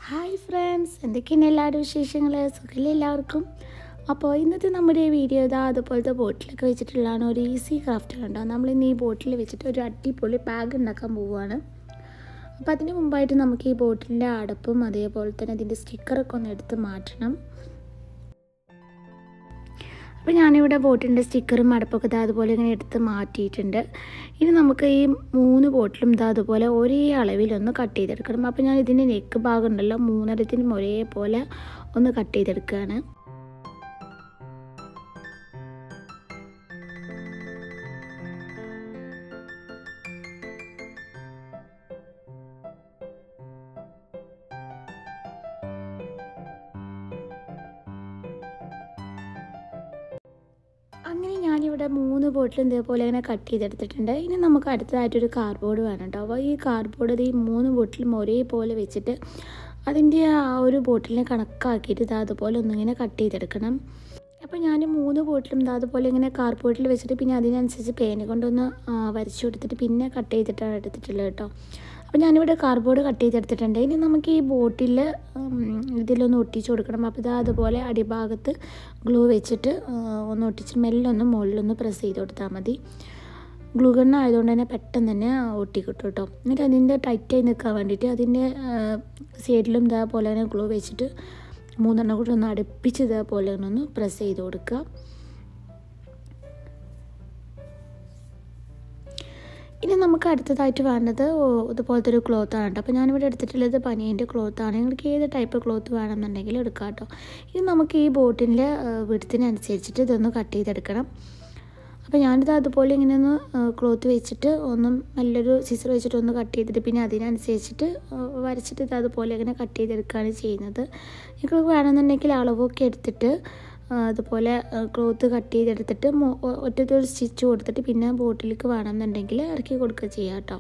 hi friends എന്തൊക്കെയാണ് എല്ലാവരും വിശേഷങ്ങൾ സുഖമില്ല എല്ലാവർക്കും അപ്പോൾ ഇന്നത്തെ നമ്മുടെ വീഡിയോ ഇതാ അതുപോലത്തെ ബോട്ടിലൊക്കെ വെച്ചിട്ടുള്ളതാണ് ഒരു ഈസി ക്രാഫ്റ്റ് കണ്ടോ നമ്മൾ ഇന്ന് ഈ ബോട്ടിൽ വെച്ചിട്ട് ഒരു അടിപൊളി ബാഗ് ഉണ്ടാക്കാൻ പോവുകയാണ് അപ്പോൾ അതിന് മുമ്പായിട്ട് നമുക്ക് ഈ ബോട്ടിലിൻ്റെ അടപ്പും അതേപോലെ തന്നെ അതിൻ്റെ സ്റ്റിക്കറൊക്കെ ഒന്ന് എടുത്ത് മാറ്റണം അപ്പോൾ ഞാനിവിടെ ബോട്ടിൻ്റെ സ്റ്റിക്കറും അടപ്പൊക്കെ ഇതാ അതുപോലെ ഇങ്ങനെ എടുത്ത് മാറ്റിയിട്ടുണ്ട് ഇനി നമുക്ക് ഈ മൂന്ന് ബോട്ടിലും ഇതാ അതുപോലെ ഒരേ അളവിലൊന്ന് കട്ട് ചെയ്തെടുക്കണം അപ്പോൾ ഞാൻ ഇതിൻ്റെ നെക്ക് ഭാഗം ഉണ്ടല്ലോ മൂന്നിടത്തിനും ഒരേപോലെ ഒന്ന് കട്ട് ചെയ്തെടുക്കുകയാണ് അങ്ങനെ ഞാനിവിടെ മൂന്ന് ബോട്ടിലും ഇതേപോലെ ഇങ്ങനെ കട്ട് ചെയ്തെടുത്തിട്ടുണ്ട് ഇനി നമുക്ക് അടുത്തതായിട്ടൊരു കാർഡ്ബോർഡ് വേണം കേട്ടോ അപ്പോൾ ഈ കാർഡ്ബോർഡ് ഈ മൂന്ന് ബോട്ടിലും ഒരേപോലെ വെച്ചിട്ട് അതിൻ്റെ ആ ഒരു ബോട്ടിലിനെ കണക്കാക്കിയിട്ട് ഇത് അതുപോലെ ഒന്നിങ്ങനെ കട്ട് ചെയ്തെടുക്കണം അപ്പോൾ ഞാൻ മൂന്ന് ബോട്ടിലും ഇത് അതുപോലെ ഇങ്ങനെ കാർഡ്ബോർഡിൽ വെച്ചിട്ട് പിന്നെ അതിനനുസരിച്ച് പേന കൊണ്ടൊന്ന് വരച്ചു കൊടുത്തിട്ട് പിന്നെ കട്ട് ചെയ്തിട്ടാണ് എടുത്തിട്ടുള്ളത് കേട്ടോ അപ്പോൾ ഞാനിവിടെ കാർഡ്ബോർഡ് കട്ട് ചെയ്തെടുത്തിട്ടുണ്ട് ഇനി നമുക്ക് ഈ ബോട്ടിൽ ഇതിലൊന്ന് ഒട്ടിച്ച് കൊടുക്കണം അപ്പോൾ ഇത് അതുപോലെ അടിഭാഗത്ത് ഗ്ലൂ വെച്ചിട്ട് ഒന്ന് ഒട്ടിച്ച് മെല്ലെ ഒന്ന് മുകളിലൊന്ന് പ്രസ് ചെയ്ത് കൊടുത്താൽ മതി ഗ്ലൂ ഗണ്ണ ആയതുകൊണ്ട് തന്നെ പെട്ടെന്ന് തന്നെ ഒട്ടിക്കിട്ടും കേട്ടോ എന്നിട്ട് അതിൻ്റെ ടൈറ്റായി നിൽക്കാൻ വേണ്ടിയിട്ട് അതിൻ്റെ സൈഡിലും ഇതേപോലെ തന്നെ ഗ്ലൂ വെച്ചിട്ട് മൂന്നെണ്ണം കൂടി ഒന്ന് അടുപ്പിച്ച് ഇതേപോലെ ഒന്ന് പ്രസ് ചെയ്ത് കൊടുക്കുക ഇനി നമുക്ക് അടുത്തതായിട്ട് വേണ്ടത് ഇതുപോലത്തെ ഒരു ക്ലോത്ത് ആണ് കേട്ടോ അപ്പോൾ ഞാനിവിടെ എടുത്തിട്ടുള്ളത് പനീൻ്റെ ക്ലോത്ത് ആണ് നിങ്ങൾക്ക് ഏത് ടൈപ്പ് ക്ലോത്ത് വേണമെന്നുണ്ടെങ്കിൽ എടുക്കാം കേട്ടോ ഇനി നമുക്ക് ഈ ബോട്ടിൻ്റെ വിടുത്തിനനുസരിച്ചിട്ട് ഇതൊന്ന് കട്ട് ചെയ്തെടുക്കണം അപ്പോൾ ഞാനിത് അതുപോലെ ഇങ്ങനെ ഒന്ന് ക്ലോത്ത് വെച്ചിട്ട് ഒന്നും നല്ലൊരു സിസർ വെച്ചിട്ട് ഒന്ന് കട്ട് ചെയ്തിട്ട് പിന്നെ അതിനനുസരിച്ചിട്ട് വരച്ചിട്ട് ഇത് അതുപോലെ ഇങ്ങനെ കട്ട് ചെയ്തെടുക്കുകയാണ് ചെയ്യുന്നത് നിങ്ങൾക്ക് വേണമെന്നുണ്ടെങ്കിൽ അളവൊക്കെ എടുത്തിട്ട് അതുപോലെ ക്ലോത്ത് കട്ട് ചെയ്തെടുത്തിട്ട് ഒറ്റത്തൊരു സ്റ്റിച്ച് കൊടുത്തിട്ട് പിന്നെ ബോട്ടിലേക്ക് വേണമെന്നുണ്ടെങ്കിൽ ഇറക്കി കൊടുക്കുക ചെയ്യാം കേട്ടോ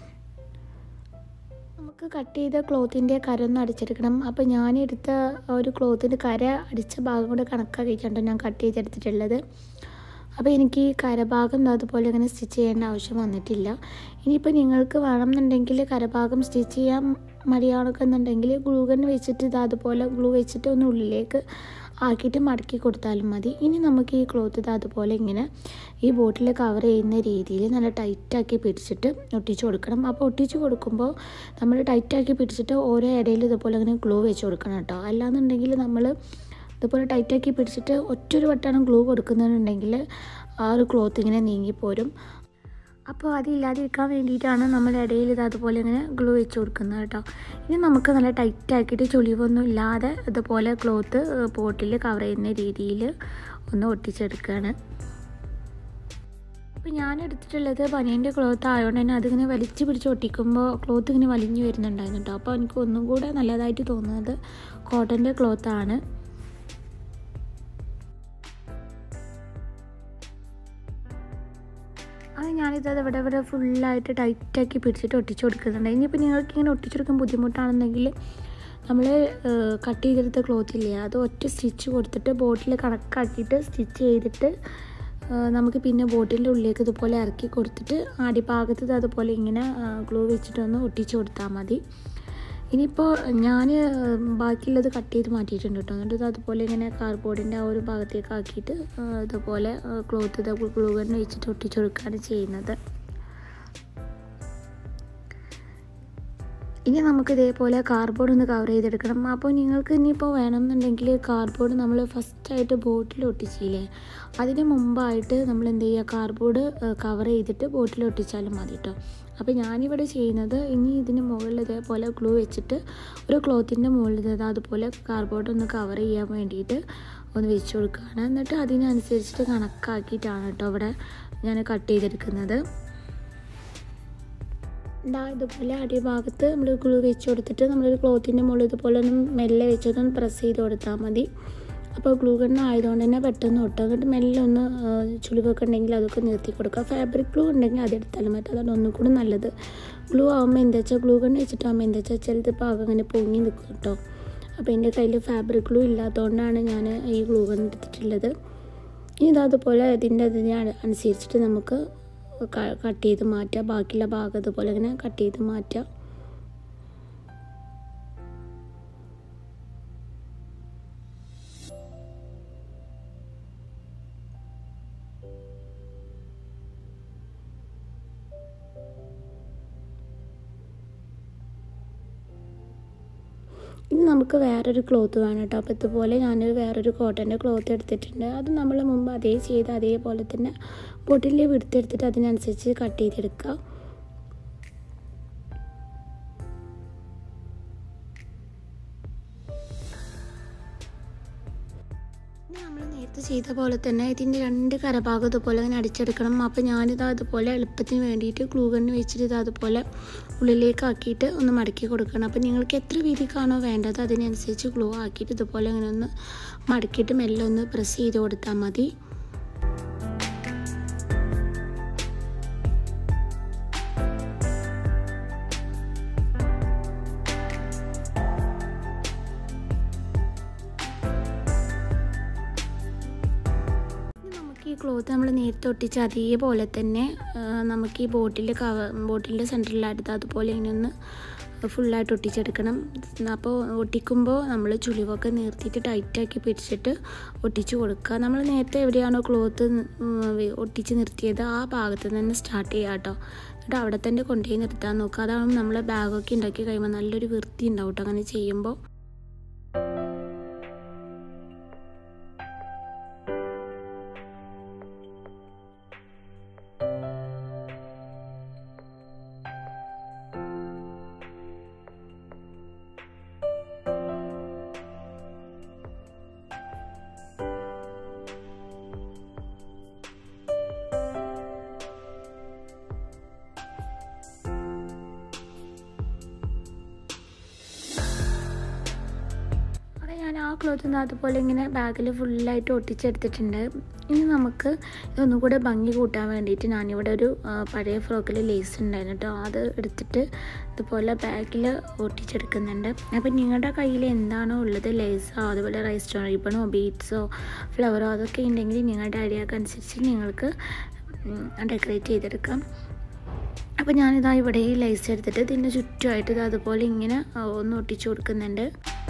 നമുക്ക് കട്ട് ചെയ്ത ക്ലോത്തിൻ്റെ കര ഒന്ന് അടിച്ചെടുക്കണം അപ്പോൾ ഞാൻ എടുത്ത ഒരു ക്ലോത്തിൻ്റെ കര അടിച്ച ഭാഗം കൂടെ കണക്കാക്കിയിട്ടാണ് ഞാൻ കട്ട് ചെയ്തെടുത്തിട്ടുള്ളത് അപ്പോൾ എനിക്ക് ഈ കരഭാഗം അതുപോലെ ഇങ്ങനെ സ്റ്റിച്ച് ചെയ്യേണ്ട ആവശ്യം വന്നിട്ടില്ല ഇനിയിപ്പോൾ നിങ്ങൾക്ക് വേണമെന്നുണ്ടെങ്കിൽ കരഭാഗം സ്റ്റിച്ച് ചെയ്യാൻ മടിയാണൊക്കെ എന്നുണ്ടെങ്കിൽ ഗ്ലൂഗൺ വെച്ചിട്ട് ഇത് അതുപോലെ ഗ്ലൂ വെച്ചിട്ട് ഒന്ന് ഉള്ളിലേക്ക് ആക്കിയിട്ട് മടക്കി കൊടുത്താലും മതി ഇനി നമുക്ക് ഈ ക്ലോത്ത് ഇത് അതുപോലെ ഇങ്ങനെ ഈ ബോട്ടിൽ കവർ ചെയ്യുന്ന രീതിയിൽ നല്ല ടൈറ്റാക്കി പിടിച്ചിട്ട് ഒട്ടിച്ച് കൊടുക്കണം അപ്പോൾ ഒട്ടിച്ച് കൊടുക്കുമ്പോൾ നമ്മൾ ടൈറ്റാക്കി പിടിച്ചിട്ട് ഓരോ ഇടയിൽ ഇതുപോലെ ഇങ്ങനെ ഗ്ലൂ വെച്ച് കൊടുക്കണം കേട്ടോ അല്ലാന്നുണ്ടെങ്കിൽ നമ്മൾ ഇതുപോലെ ടൈറ്റാക്കി പിടിച്ചിട്ട് ഒറ്റൊരു വട്ടാണ് ഗ്ലൂ കൊടുക്കുന്നുണ്ടെങ്കിൽ ആ ഒരു ക്ലോത്ത് ഇങ്ങനെ നീങ്ങിപ്പോരും അപ്പോൾ അതില്ലാതിരിക്കാൻ വേണ്ടിയിട്ടാണ് നമ്മൾ ഇടയിൽ ഇത് അതുപോലെ ഇങ്ങനെ ഗ്ലൂ വെച്ച് കൊടുക്കുന്നത് കേട്ടോ ഇനി നമുക്ക് നല്ല ടൈറ്റ് ആക്കിയിട്ട് ചുളിവൊന്നും ഇല്ലാതെ ഇതുപോലെ ക്ലോത്ത് പോട്ടിൽ കവർ ചെയ്യുന്ന രീതിയിൽ ഒന്ന് ഒട്ടിച്ചെടുക്കുകയാണ് അപ്പോൾ ഞാൻ എടുത്തിട്ടുള്ളത് ബനിയൻ്റെ ക്ലോത്ത് ആയതുകൊണ്ട് തന്നെ അതിങ്ങനെ വലിച്ചു പിടിച്ച് ഒട്ടിക്കുമ്പോൾ ക്ലോത്ത് ഇങ്ങനെ വലിഞ്ഞു വരുന്നുണ്ടായിരുന്നു കേട്ടോ അപ്പോൾ എനിക്ക് ഒന്നും കൂടെ നല്ലതായിട്ട് തോന്നുന്നത് കോട്ടൻ്റെ ക്ലോത്താണ് അത് ഞാനിത് ഇവിടെ ഇവിടെ ഫുള്ളായിട്ട് ടൈറ്റാക്കി പിടിച്ചിട്ട് ഒട്ടിച്ച് കൊടുക്കുന്നുണ്ട് ഇനിയിപ്പോൾ നിങ്ങൾക്ക് ഇങ്ങനെ ഒട്ടിച്ചെടുക്കാൻ ബുദ്ധിമുട്ടാണെന്നെങ്കിൽ നമ്മൾ കട്ട് ചെയ്തെടുത്ത ക്ലോത്ത് ഇല്ലേ അത് ഒറ്റ സ്റ്റിച്ച് കൊടുത്തിട്ട് ബോട്ടിൽ കണക്കാക്കിയിട്ട് സ്റ്റിച്ച് ചെയ്തിട്ട് നമുക്ക് പിന്നെ ബോട്ടിൻ്റെ ഉള്ളിലേക്ക് ഇതുപോലെ ഇറക്കി കൊടുത്തിട്ട് അടിഭാഗത്ത് അതുപോലെ ഇങ്ങനെ ഗ്ലൂ വെച്ചിട്ടൊന്ന് ഒട്ടിച്ച് കൊടുത്താൽ മതി ഇനിയിപ്പോൾ ഞാൻ ബാക്കിയുള്ളത് കട്ട് ചെയ്ത് മാറ്റിയിട്ടുണ്ട് കേട്ടോ എന്നിട്ട് അതുപോലെ ഇങ്ങനെ കാർഡ്ബോർഡിൻ്റെ ആ ഒരു ഭാഗത്തേക്ക് ആക്കിയിട്ട് ഇതുപോലെ ക്ലോത്ത് ഇത് ഗ്ലൂ ഗൺ വെച്ചിട്ട് ഒട്ടിച്ചു കൊടുക്കുകയാണ് ചെയ്യുന്നത് ഇനി നമുക്ക് ഇതേപോലെ കാർഡ്ബോർഡ് ഒന്ന് കവർ ചെയ്തെടുക്കണം അപ്പോൾ നിങ്ങൾക്ക് ഇനിയിപ്പോൾ വേണമെന്നുണ്ടെങ്കിൽ കാർഡ്ബോർഡ് നമ്മൾ ഫസ്റ്റായിട്ട് ബോട്ടിൽ ഒട്ടിച്ചില്ലേ അതിന് മുമ്പായിട്ട് നമ്മൾ എന്ത് ചെയ്യുക കാർഡ്ബോർഡ് കവർ ചെയ്തിട്ട് ബോട്ടിൽ ഒട്ടിച്ചാലും മതി കേട്ടോ അപ്പോൾ ഞാനിവിടെ ചെയ്യുന്നത് ഇനി ഇതിന് മുകളിൽ ഇതേപോലെ ഗ്ലൂ വെച്ചിട്ട് ഒരു ക്ലോത്തിൻ്റെ മുകളിൽ അതുപോലെ കാർഡ്ബോർഡ് ഒന്ന് കവർ ചെയ്യാൻ വേണ്ടിയിട്ട് ഒന്ന് വെച്ച് കൊടുക്കുകയാണ് എന്നിട്ട് അതിനനുസരിച്ചിട്ട് കണക്കാക്കിയിട്ടാണ് കേട്ടോ ഇവിടെ ഞാൻ കട്ട് ചെയ്തെടുക്കുന്നത് ഇതാ ഇതുപോലെ അടിഭാഗത്ത് നമ്മൾ ഗ്ലൂ വെച്ച് കൊടുത്തിട്ട് നമ്മളൊരു ക്ലോത്തിൻ്റെ മുകളിൽ ഇതുപോലെ ഒന്ന് മെല്ലെ വെച്ചൊന്ന് പ്രസ് ചെയ്ത് കൊടുത്താൽ മതി അപ്പോൾ ഗ്ലൂ ഗണ്ണ് ആയതുകൊണ്ട് തന്നെ പെട്ടെന്ന് ഒട്ടും എന്നിട്ട് മെല്ലെ ഒന്ന് ചുളിവൊക്കെ ഉണ്ടെങ്കിൽ അതൊക്കെ നിർത്തി കൊടുക്കുക ഫാബ്രിക് ഗ്ലൂ ഉണ്ടെങ്കിൽ അതെടുത്താലും മതി അതാണ് ഒന്നും കൂടി നല്ലത് ഗ്ലൂ ആകുമ്പോൾ എന്താ വെച്ചാൽ ഗ്ലൂ ഗണ്ണ് വെച്ചിട്ടാകുമ്പോൾ എന്താ വെച്ചാൽ ചിലത് ഭാഗം അങ്ങനെ പൊങ്ങി നിൽക്കും കേട്ടോ അപ്പോൾ എൻ്റെ കയ്യിൽ ഫാബ്രിക് ഗ്ലൂ ഇല്ലാത്തതുകൊണ്ടാണ് ഞാൻ ഈ ഗ്ലൂ ഗൺ എടുത്തിട്ടുള്ളത് ഇനി ഇതതുപോലെ ഇതിൻ്റെ അതിനെ അനുസരിച്ചിട്ട് നമുക്ക് കട്ട് ചെയ്ത് മാറ്റുക ബാക്കിയുള്ള ഭാഗം അതുപോലെ ഇങ്ങനെ കട്ട് ചെയ്ത് മാറ്റുക ഇനി നമുക്ക് വേറൊരു ക്ലോത്ത് വേണം കേട്ടോ അപ്പോൾ ഇതുപോലെ ഞാൻ വേറൊരു കോട്ടൻ്റെ ക്ലോത്ത് എടുത്തിട്ടുണ്ട് അത് നമ്മൾ മുമ്പ് അതേ ചെയ്ത് അതേപോലെ തന്നെ ബോട്ടിൽ വിടുത്തെടുത്തിട്ട് അതിനനുസരിച്ച് കട്ട് ചെയ്തെടുക്കുക ഇനി നമ്മൾ നേരത്തെ ചെയ്ത പോലെ തന്നെ ഇതിൻ്റെ രണ്ട് കരഭാഗം ഇതുപോലെ അങ്ങനെ അടിച്ചെടുക്കണം അപ്പോൾ ഞാനിത് അതുപോലെ എളുപ്പത്തിന് വേണ്ടിയിട്ട് ഗ്ലൂ ഗണ്ണ് വെച്ചിട്ട് ഇത് അതുപോലെ ഉള്ളിലേക്ക് ആക്കിയിട്ട് ഒന്ന് മടക്കി കൊടുക്കണം അപ്പോൾ നിങ്ങൾക്ക് എത്ര വീതിക്കാണോ വേണ്ടത് അതിനനുസരിച്ച് ഗ്ലൂ ആക്കിയിട്ട് ഇതുപോലെ അങ്ങനെ ഒന്ന് മടക്കിയിട്ട് മെല്ലെ ഒന്ന് പ്രസ് ചെയ്ത് കൊടുത്താൽ മതി നമുക്ക് ഈ ക്ലോത്ത് നമ്മൾ നേരത്തെ ഒട്ടിച്ച അതേപോലെ തന്നെ നമുക്ക് ഈ ബോട്ടിൽ കവ ബോട്ടിലിൻ്റെ സെൻറ്ററിലായിട്ട് അതുപോലെ ഇങ്ങനെ ഒന്ന് ഫുള്ളായിട്ട് ഒട്ടിച്ചെടുക്കണം അപ്പോൾ ഒട്ടിക്കുമ്പോൾ നമ്മൾ ചുളിവൊക്കെ നിർത്തിയിട്ട് ടൈറ്റാക്കി പിടിച്ചിട്ട് ഒട്ടിച്ച് കൊടുക്കുക നമ്മൾ നേരത്തെ എവിടെയാണോ ക്ലോത്ത് ഒട്ടിച്ച് നിർത്തിയത് ആ ഭാഗത്ത് തന്നെ സ്റ്റാർട്ട് ചെയ്യുക കേട്ടോ എന്നിട്ട് അവിടെ തന്നെ കൊണ്ടുപോയി നിർത്താൻ നോക്കുക അതാണ് നമ്മൾ ബാഗൊക്കെ ഉണ്ടാക്കി കഴിയുമ്പോൾ നല്ലൊരു വൃത്തി ഉണ്ടാവും കേട്ടോ അങ്ങനെ ചെയ്യുമ്പോൾ ഞാൻ ആ ക്ലോത്ത് അതുപോലെ ഇങ്ങനെ ബാഗിൽ ഫുള്ളായിട്ട് ഒട്ടിച്ചെടുത്തിട്ടുണ്ട് ഇനി നമുക്ക് ഇതൊന്നും കൂടെ ഭംഗി കൂട്ടാൻ വേണ്ടിയിട്ട് ഞാനിവിടെ ഒരു പഴയ ഫ്രോക്കിൽ ലേസ് ഉണ്ടായിരുന്നു കേട്ടോ അത് എടുത്തിട്ട് ഇതുപോലെ ബാഗിൽ ഒട്ടിച്ചെടുക്കുന്നുണ്ട് അപ്പോൾ നിങ്ങളുടെ കയ്യിൽ എന്താണോ ഉള്ളത് ലേസോ അതുപോലെ റൈസ് റിബണോ ബീഡ്സോ ഫ്ലവറോ അതൊക്കെ ഉണ്ടെങ്കിൽ നിങ്ങളുടെ ഐഡിയക്ക് അനുസരിച്ച് നിങ്ങൾക്ക് ഡെക്കറേറ്റ് ചെയ്തെടുക്കാം അപ്പോൾ ഞാനിതാ ഇവിടെ ഈ ലേസ് എടുത്തിട്ട് ഇതിൻ്റെ ചുറ്റുമായിട്ട് ഇത് അതുപോലെ ഇങ്ങനെ ഒന്ന് ഒട്ടിച്ചു കൊടുക്കുന്നുണ്ട്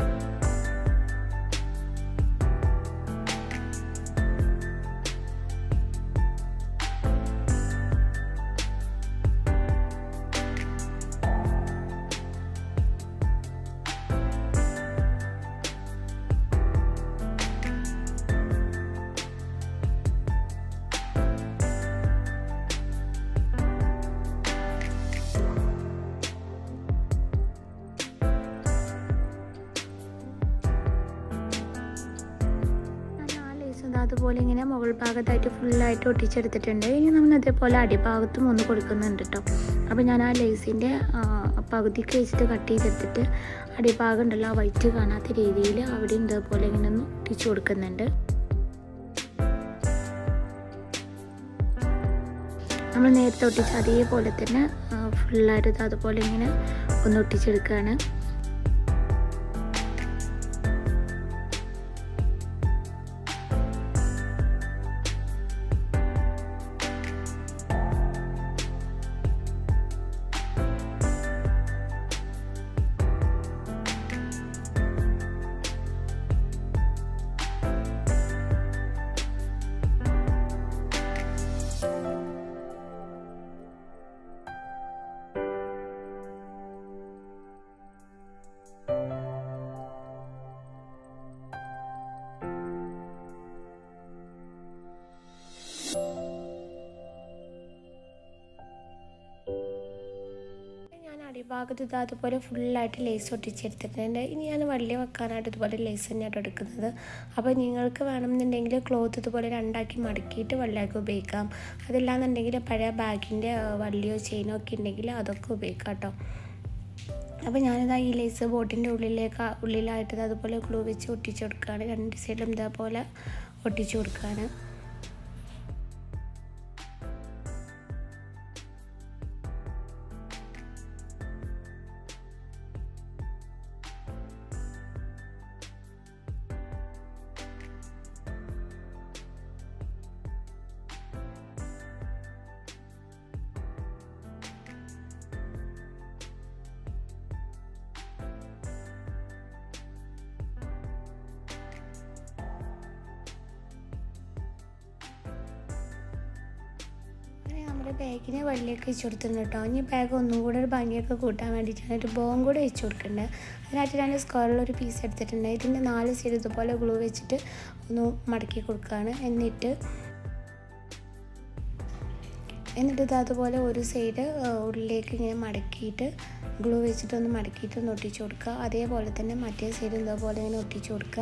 അതുപോലെ ഇങ്ങനെ മുകൾ ഭാഗത്തായിട്ട് ഫുള്ളായിട്ട് ഒട്ടിച്ചെടുത്തിട്ടുണ്ട് ഇനി നമ്മൾ അതേപോലെ അടിഭാഗത്തും ഒന്ന് കൊടുക്കുന്നുണ്ട് കേട്ടോ അപ്പോൾ ഞാൻ ആ ലേസിൻ്റെ പകുതിക്ക് വെച്ചിട്ട് കട്ട് ചെയ്തെടുത്തിട്ട് അടിഭാഗം ഉണ്ടല്ലോ ആ വൈറ്റ് കാണാത്ത രീതിയിൽ അവിടെ ഇതേപോലെ ഇങ്ങനെ ഒന്ന് ഒട്ടിച്ചു കൊടുക്കുന്നുണ്ട് നമ്മൾ നേരത്തെ ഒട്ടിച്ച അതേപോലെ തന്നെ ഫുള്ളായിട്ട് അതുപോലെ ഇങ്ങനെ ഒന്ന് ഒട്ടിച്ചെടുക്കുകയാണ് അടിഭാഗത്ത് ഇത് അതുപോലെ ഫുള്ളായിട്ട് ലേസ് ഒട്ടിച്ചെടുത്തിട്ടുണ്ട് ഇനി ഞാൻ വള്ളി വെക്കാനായിട്ട് ഇതുപോലെ ലേസ് തന്നെയാണ് എടുക്കുന്നത് അപ്പോൾ നിങ്ങൾക്ക് വേണമെന്നുണ്ടെങ്കിൽ ക്ലോത്ത് ഇതുപോലെ രണ്ടാക്കി മടക്കിയിട്ട് വള്ളിയാക്കി ഉപയോഗിക്കാം അതില്ലാന്നുണ്ടെങ്കിൽ പഴയ ബാഗിൻ്റെ വള്ളിയോ ചെയിനോ ഒക്കെ ഉണ്ടെങ്കിൽ അതൊക്കെ ഉപയോഗിക്കാം കേട്ടോ അപ്പോൾ ഞാനിതാ ഈ ലേസ് ബോട്ടിൻ്റെ ഉള്ളിലേക്ക് ഉള്ളിലായിട്ട് അതുപോലെ ഗ്ലൂ വെച്ച് ഒട്ടിച്ചു കൊടുക്കുകയാണ് രണ്ട് സൈഡിലും ഇതേപോലെ ഒട്ടിച്ചു കൊടുക്കുകയാണ് നമ്മുടെ ബാഗിന് വള്ളിയൊക്കെ വെച്ച് കൊടുത്തിട്ടുണ്ട് കേട്ടോ ഇനി ബാഗ് ഒന്നും കൂടെ ഒരു ഭംഗിയൊക്കെ കൂട്ടാൻ വേണ്ടിയിട്ടാണ് ഒരു ബോം കൂടെ വെച്ച് കൊടുക്കേണ്ടത് അതിനായിട്ട് ഞാൻ സ്ക്വയറിൽ ഒരു പീസ് എടുത്തിട്ടുണ്ട് ഇതിൻ്റെ നാല് സൈഡ് ഇതുപോലെ ഗ്ലൂ വെച്ചിട്ട് ഒന്ന് മടക്കി കൊടുക്കുകയാണ് എന്നിട്ട് എന്നിട്ട് ഇത് അതുപോലെ ഒരു സൈഡ് ഉള്ളിലേക്ക് ഇങ്ങനെ മടക്കിയിട്ട് ഗ്ലൂ വെച്ചിട്ടൊന്ന് മടക്കിയിട്ട് ഒന്ന് ഒട്ടിച്ച് കൊടുക്കുക അതേപോലെ തന്നെ മറ്റേ സൈഡ് ഇതേപോലെ ഇങ്ങനെ ഒട്ടിച്ച് കൊടുക്കുക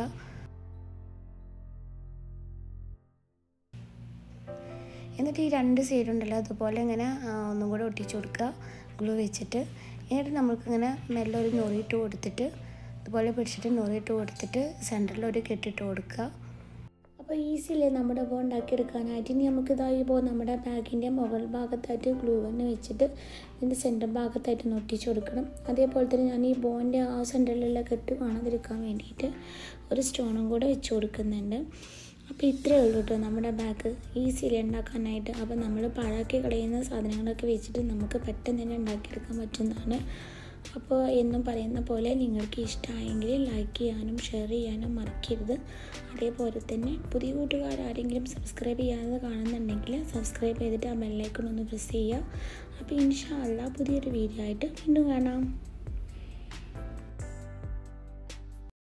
എന്നിട്ട് ഈ രണ്ട് സൈഡ് ഉണ്ടല്ലോ അതുപോലെ ഇങ്ങനെ ഒന്നും കൂടെ ഒട്ടിച്ച് കൊടുക്കുക ഗ്ലൂ വെച്ചിട്ട് എന്നിട്ട് നമുക്കിങ്ങനെ മെല്ലെ ഒരു ഞൊറിയിട്ട് കൊടുത്തിട്ട് ഇതുപോലെ പിടിച്ചിട്ട് ഞൊറിയിട്ട് കൊടുത്തിട്ട് സെൻറ്ററിൽ ഒരു കെട്ടിട്ട് കൊടുക്കുക അപ്പോൾ ഈസിയല്ലേ നമ്മുടെ ബോ ഉണ്ടാക്കിയെടുക്കാനായിട്ട് ഇനി നമുക്ക് ഇതായി ബോ നമ്മുടെ ബാഗിൻ്റെ മുകൾ ഭാഗത്തായിട്ട് ഗ്ലൂ തന്നെ വെച്ചിട്ട് ഇതിൻ്റെ സെൻറ്റർ ഭാഗത്തായിട്ട് ഒട്ടിച്ച് കൊടുക്കണം അതേപോലെ തന്നെ ഞാൻ ഈ ബോൻ്റെ ആ സെൻറ്ററിലുള്ള കെട്ട് കാണാതിരിക്കാൻ വേണ്ടിയിട്ട് ഒരു സ്റ്റോണും കൂടെ വെച്ച് കൊടുക്കുന്നുണ്ട് അപ്പോൾ ഇത്രയേ ഉള്ളൂ കേട്ടോ നമ്മുടെ ബാഗ് ഈസിലി ഉണ്ടാക്കാനായിട്ട് അപ്പോൾ നമ്മൾ പാഴാക്കി കളയുന്ന സാധനങ്ങളൊക്കെ വെച്ചിട്ട് നമുക്ക് പെട്ടെന്ന് തന്നെ ഉണ്ടാക്കിയെടുക്കാൻ പറ്റുന്നതാണ് അപ്പോൾ എന്നും പറയുന്ന പോലെ നിങ്ങൾക്ക് ഇഷ്ടമായെങ്കിൽ ലൈക്ക് ചെയ്യാനും ഷെയർ ചെയ്യാനും മറക്കരുത് അതേപോലെ തന്നെ പുതിയ കൂട്ടുകാർ ആരെങ്കിലും സബ്സ്ക്രൈബ് ചെയ്യാതെ കാണുന്നുണ്ടെങ്കിൽ സബ്സ്ക്രൈബ് ചെയ്തിട്ട് ആ ബെല്ലൈക്കൺ ഒന്ന് പ്രസ് ചെയ്യുക അപ്പോൾ ഇൻഷാ അല്ല പുതിയൊരു വീഡിയോ ആയിട്ട് വീണ്ടും കാണാം